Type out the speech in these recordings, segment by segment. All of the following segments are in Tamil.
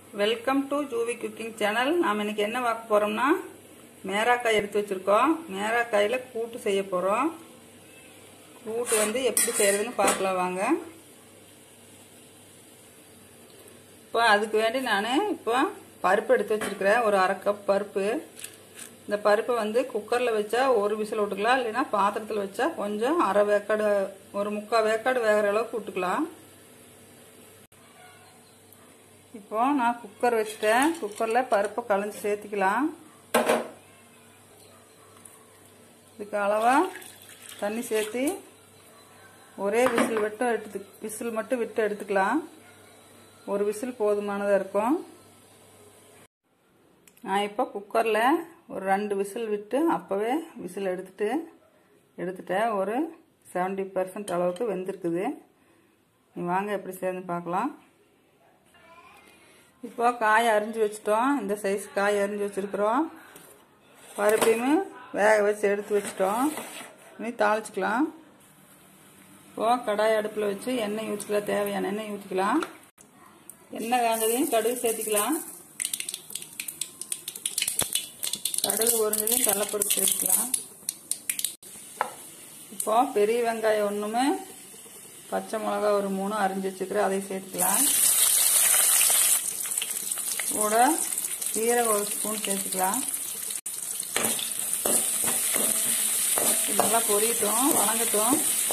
வெல்கம் டு ஜூவி குக்கிங் சேனல் நாம் இன்னைக்கு என்ன பார்க்க போறோம்னா மேராக்காய் எடுத்து வச்சிருக்கோம் மேராக்காயில் கூட்டு செய்ய போகிறோம் கூட்டு வந்து எப்படி செய்யறதுன்னு பார்க்கலாம் வாங்க இப்போ அதுக்கு வேண்டி நான் இப்போ பருப்பு எடுத்து வச்சிருக்கிறேன் ஒரு அரை கப் பருப்பு இந்த பருப்பை வந்து குக்கரில் வச்சா ஒரு விசில் விட்டுக்கலாம் இல்லைன்னா பாத்திரத்தில் வச்சா கொஞ்சம் அரை வேக்காடு ஒரு முக்கால் வேக்காடு வேகிற அளவுக்கு விட்டுக்கலாம் இப்போ நான் குக்கர் வச்சுட்டேன் குக்கரில் பருப்பை களைஞ்சி சேர்த்துக்கலாம் இதுக்கு அளவாக தண்ணி சேர்த்து ஒரே விசில் மட்டும் எடுத்து விசில் மட்டும் விட்டு எடுத்துக்கலாம் ஒரு விசில் போதுமானதாக இருக்கும் நான் இப்போ குக்கரில் ஒரு ரெண்டு விசில் விட்டு அப்போவே விசில் எடுத்துட்டு எடுத்துட்டேன் ஒரு செவன்டி பர்சன்ட் அளவுக்கு வெந்திருக்குது நீ வாங்க எப்படி சேர்ந்து பார்க்கலாம் இப்போ காய் அரிஞ்சு வச்சிட்டோம் இந்த சைஸ் காய் அரிஞ்சு வச்சுருக்குறோம் பருப்பையுமே வேக வச்சு எடுத்து வச்சிட்டோம் இனி தாளிச்சிக்கலாம் இப்போ கடாய் அடுப்பில் வச்சு எண்ணெய் ஊற்றிக்கலாம் தேவையான எண்ணெய் ஊற்றிக்கலாம் எண்ணெய் காஞ்சதையும் கடுகு சேர்த்திக்கலாம் கடுகு உறிஞ்சதையும் கடலப்பருப்பு சேர்த்துக்கலாம் இப்போ பெரிய வெங்காயம் ஒன்றுமே பச்சை மிளகா ஒரு மூணு அரிஞ்சு வச்சுக்கிறேன் அதையும் சேர்த்துக்கலாம் கூட சீரகம் ஒரு ஸ்பூன் சேர்த்துக்கலாம் நல்லா பொரியட்டும் வணங்கட்டும்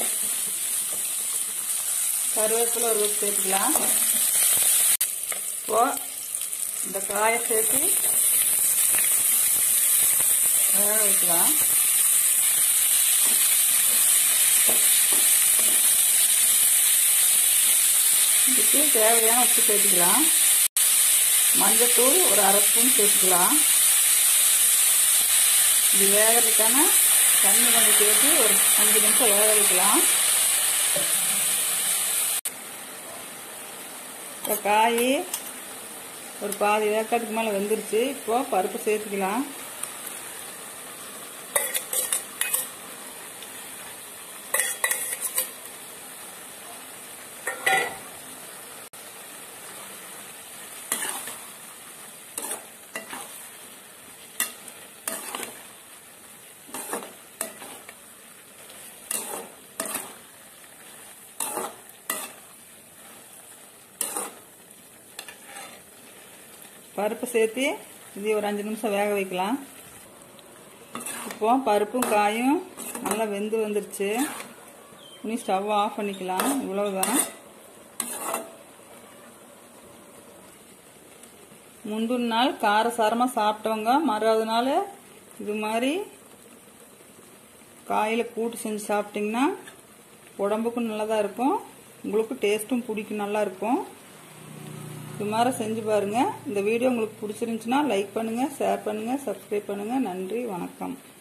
கருவேப்பிலை ஒரு வச்சு சேர்த்துக்கலாம் இப்போ இந்த காயை சேர்த்து வேக வைக்கலாம் இதுக்கு தேவையான உப்பு சேர்த்துக்கலாம் மஞ்சத்தூள் ஒரு அரை ஸ்பூன் சேர்த்துக்கலாம் இது வேகிறதுக்கான தண்ணி கொஞ்சம் சேர்த்து ஒரு அஞ்சு நிமிஷம் வேக வைக்கலாம் இப்போ காய் ஒரு பாதி வேக்காட்டுக்கு மேலே வெந்துருச்சு இப்போ பருப்பு சேர்த்துக்கலாம் பருப்பு சேர்த்து இது ஒரு அஞ்சு நிமிஷம் வேக வைக்கலாம் இப்போ பருப்பும் காயும் நல்லா வெந்து வந்துருச்சு இனி ஸ்டவ் ஆஃப் பண்ணிக்கலாம் இவ்வளவுதான் முந்தின நாள் காரசாரமாக சாப்பிட்டவங்க மறாவது நாள் இது மாதிரி காயில் கூட்டு செஞ்சு சாப்பிட்டிங்கன்னா உடம்புக்கும் நல்லதாக இருக்கும் உங்களுக்கு டேஸ்ட்டும் பிடிக்கும் நல்லா இருக்கும் இது மாதிரி செஞ்சு பாருங்கள் இந்த வீடியோ உங்களுக்கு பிடிச்சிருந்துச்சுன்னா லைக் பண்ணுங்கள் ஷேர் பண்ணுங்கள் சப்ஸ்கிரைப் பண்ணுங்கள் நன்றி வணக்கம்